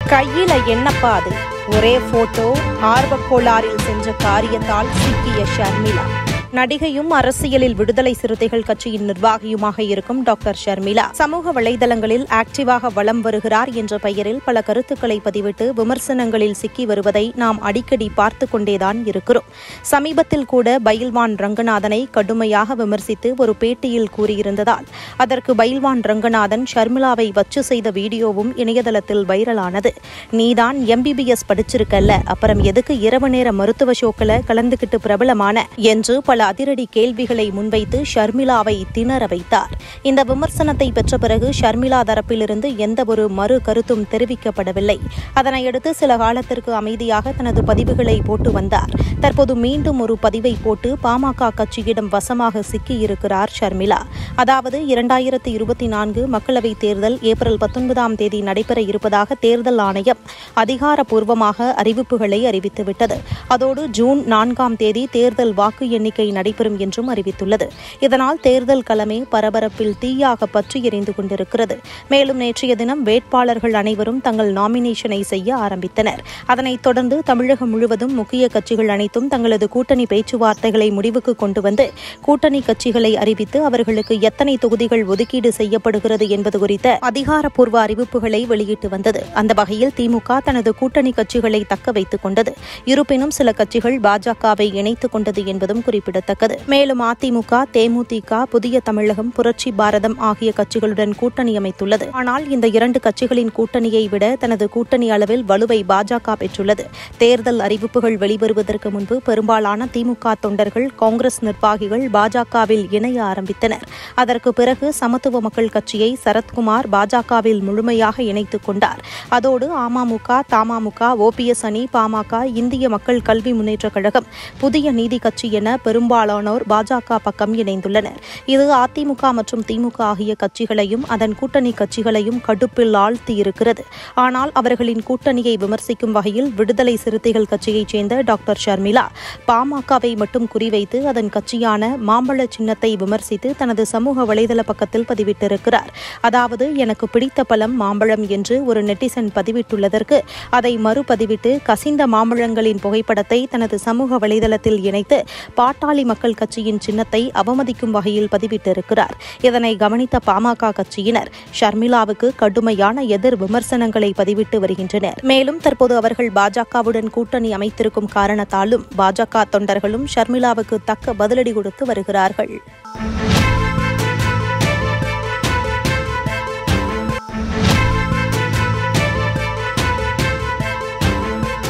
கையில என்னப்பா அது ஒரே போட்டோ ஆர்வக்கோளாறில் சென்ற காரியத்தால் சிக்கிய ஷர்மிளா நடிகையும் அரசியலில் விடுதலை சிறுத்தைகள் கட்சியின் நிர்வாகியுமாக இருக்கும் டாக்டர் ஷர்மிளா சமூக வலைதளங்களில் ஆக்டிவாக வலம் வருகிறார் என்ற பெயரில் பல கருத்துக்களை பதிவிட்டு விமர்சனங்களில் சிக்கி வருவதை நாம் அடிக்கடி பார்த்து கொண்டேதான் இருக்கிறோம் சமீபத்தில் கூட பயில்வான் ரங்கநாதனை கடுமையாக விமர்சித்து ஒரு பேட்டியில் கூறியிருந்ததால் அதற்கு பயில்வான் ரங்கநாதன் ஷர்மிளாவை வச்சு செய்த வீடியோவும் இணையதளத்தில் வைரலானது நீதான் எம்பிபிஎஸ் படிச்சிருக்கல்ல அப்புறம் எதுக்கு இரவு நேர மருத்துவ ஷோக்களை கலந்துகிட்டு பிரபலமான என்று பல அதிரடி கேள்விகளை முன்வைத்து ஷர்மிளாவை திணற வைத்தார் இந்த விமர்சனத்தை பெற்ற பிறகு ஷர்மிளா தரப்பிலிருந்து எந்த ஒரு மறு கருத்தும் தெரிவிக்கப்படவில்லை அதனையடுத்து சில காலத்திற்கு அமைதியாக தனது பதிவுகளை போட்டு வந்தார் தற்போது மீண்டும் ஒரு பதிவை போட்டு பாமக கட்சியிடம் வசமாக சிக்கியிருக்கிறார் ஷர்மிளா அதாவது இரண்டாயிரத்தி இருபத்தி நான்கு மக்களவைத் தேர்தல் ஏப்ரல் பத்தொன்பதாம் தேதி நடைபெற இருப்பதாக தேர்தல் ஆணையம் அதிகாரப்பூர்வமாக அறிவிப்புகளை அறிவித்துவிட்டது அதோடு ஜூன் நான்காம் தேதி தேர்தல் வாக்கு எண்ணிக்கை நடைபெறும் என்றும் அறிவித்துள்ளது இதனால் தேர்தல் களமே பரபரப்பில் தீயாக பற்றி எரிந்து கொண்டிருக்கிறது மேலும் நேற்றைய தினம் வேட்பாளர்கள் அனைவரும் தங்கள் நாமினேஷனை செய்ய ஆரம்பித்தனர் அதனைத் தொடர்ந்து தமிழகம் முழுவதும் முக்கிய கட்சிகள் அனைத்தும் தங்களது கூட்டணி பேச்சுவார்த்தைகளை முடிவுக்கு கொண்டு வந்து கூட்டணி கட்சிகளை அறிவித்து அவர்களுக்கு எத்தனை தொகுதிகள் ஒதுக்கீடு செய்யப்படுகிறது என்பது குறித்த அதிகாரப்பூர்வ அறிவிப்புகளை வெளியிட்டு வந்தது அந்த வகையில் திமுக தனது கூட்டணி கட்சிகளை தக்க வைத்துக் கொண்டது இருப்பினும் சில கட்சிகள் பாஜகவை இணைத்துக் கொண்டது என்பதும் குறிப்பிடத்தக்கது மேலும் அதிமுக தேமுதிக புதிய தமிழகம் புரட்சி பாரதம் ஆகிய கட்சிகளுடன் கூட்டணி அமைத்துள்ளது ஆனால் இந்த இரண்டு கட்சிகளின் கூட்டணியை விட தனது கூட்டணி அளவில் வலுவை பாஜக பெற்றுள்ளது தேர்தல் அறிவிப்புகள் வெளிவருவதற்கு முன்பு பெரும்பாலான திமுக தொண்டர்கள் காங்கிரஸ் நிர்வாகிகள் பாஜகவில் இணைய ஆரம்பித்தனர் அதற்கு பிறகு சமத்துவ மக்கள் கட்சியை சரத்குமார் பாஜகவில் முழுமையாக இணைத்துக் கொண்டார் அதோடு அமமுக தமாமுக ஓபிஎஸ் அணி பாமக இந்திய மக்கள் கல்வி முன்னேற்றக் கழகம் புதிய நீதி கட்சி என பெரும்பாலானோர் பாஜக பக்கம் இணைந்துள்ளனர் இது அதிமுக மற்றும் திமுக ஆகிய கட்சிகளையும் அதன் கூட்டணி கட்சிகளையும் கடுப்பில் ஆழ்த்தியிருக்கிறது ஆனால் அவர்களின் கூட்டணியை விமர்சிக்கும் வகையில் விடுதலை சிறுத்தைகள் கட்சியைச் சேர்ந்த டாக்டர் ஷர்மிளா பாமகவை மட்டும் குறிவைத்து அதன் கட்சியான மாம்பழ சின்னத்தை விமர்சித்து தனது சமூக வலைதள பக்கத்தில் பதிவிட்டிருக்கிறார் அதாவது எனக்கு பிடித்த பழம் மாம்பழம் என்று ஒரு நெட்டிசன் பதிவிட்டுள்ளதற்கு அதை மறுபதிவிட்டு கசிந்த மாம்பழங்களின் புகைப்படத்தை தனது சமூக வலைதளத்தில் இணைத்து பாட்டாளி மக்கள் கட்சியின் சின்னத்தை அவமதிக்கும் வகையில் பதிவிட்டிருக்கிறார் இதனை கவனித்த பாமக கட்சியினர் ஷர்மிளாவுக்கு கடுமையான எதிர் விமர்சனங்களை பதிவிட்டு வருகின்றனர் மேலும் தற்போது அவர்கள் பாஜகவுடன் கூட்டணி அமைத்திருக்கும் காரணத்தாலும் பாஜக தொண்டர்களும் ஷர்மிளாவுக்கு தக்க பதிலடி கொடுத்து வருகிறார்கள்